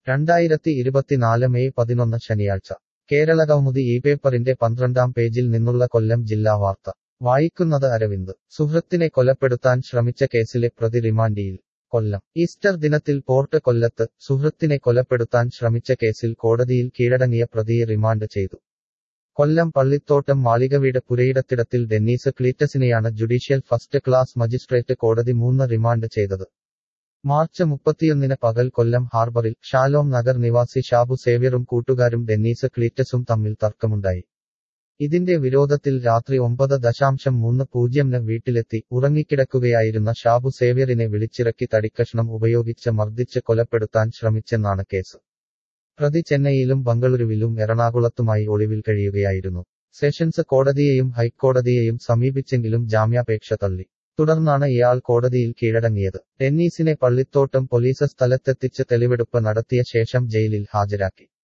രണ്ടായിരത്തി ഇരുപത്തിനാല് മെയ് പതിനൊന്ന് ശനിയാഴ്ച കേരള കൗമുദി ഈ പേപ്പറിന്റെ പന്ത്രണ്ടാം പേജിൽ നിന്നുള്ള കൊല്ലം ജില്ലാ വാർത്ത വായിക്കുന്നത് അരവിന്ദ് സുഹൃത്തിനെ കൊലപ്പെടുത്താൻ ശ്രമിച്ച കേസിലെ പ്രതി റിമാൻഡിയിൽ കൊല്ലം ഈസ്റ്റർ ദിനത്തിൽ പോർട്ട് കൊല്ലത്ത് സുഹൃത്തിനെ കൊലപ്പെടുത്താൻ ശ്രമിച്ച കേസിൽ കോടതിയിൽ കീഴടങ്ങിയ പ്രതിയെ റിമാൻഡ് ചെയ്തു കൊല്ലം പള്ളിത്തോട്ടം മാളികവീട് പുരയിടത്തിടത്തിൽ ഡെന്നീസ് ക്ലീറ്റസിനെയാണ് ജുഡീഷ്യൽ ഫസ്റ്റ് ക്ലാസ് മജിസ്ട്രേറ്റ് കോടതി മൂന്ന് റിമാൻഡ് ചെയ്തത് മാർച്ച് മുപ്പത്തിയൊന്നിന് പകൽ കൊല്ലം ഹാർബറിൽ ഷാലോം നഗർ നിവാസി ഷാബു സേവ്യറും കൂട്ടുകാരും ഡെന്നീസ് ക്ലീറ്റസും തമ്മിൽ തർക്കമുണ്ടായി ഇതിന്റെ വിരോധത്തിൽ രാത്രി ഒമ്പത് ദശാംശം മൂന്ന് പൂജ്യംന് വീട്ടിലെത്തി ഉറങ്ങിക്കിടക്കുകയായിരുന്ന ഷാബു സേവ്യറിനെ വിളിച്ചിറക്കി തടിക്കഷ്ണം ഉപയോഗിച്ച് മർദ്ദിച്ച് കൊലപ്പെടുത്താൻ ശ്രമിച്ചെന്നാണ് കേസ് പ്രതി ചെന്നൈയിലും ബംഗളൂരുവിലും എറണാകുളത്തുമായി ഒളിവിൽ കഴിയുകയായിരുന്നു സെഷൻസ് കോടതിയെയും ഹൈക്കോടതിയെയും സമീപിച്ചെങ്കിലും ജാമ്യാപേക്ഷ തള്ളി തുടർന്നാണ് ഇയാൾ കോടതിയിൽ കീഴടങ്ങിയത് ടെന്നീസിനെ പള്ളിത്തോട്ടം പോലീസ് സ്ഥലത്തെത്തിച്ച് തെളിവെടുപ്പ് നടത്തിയ ശേഷം ജയിലിൽ ഹാജരാക്കി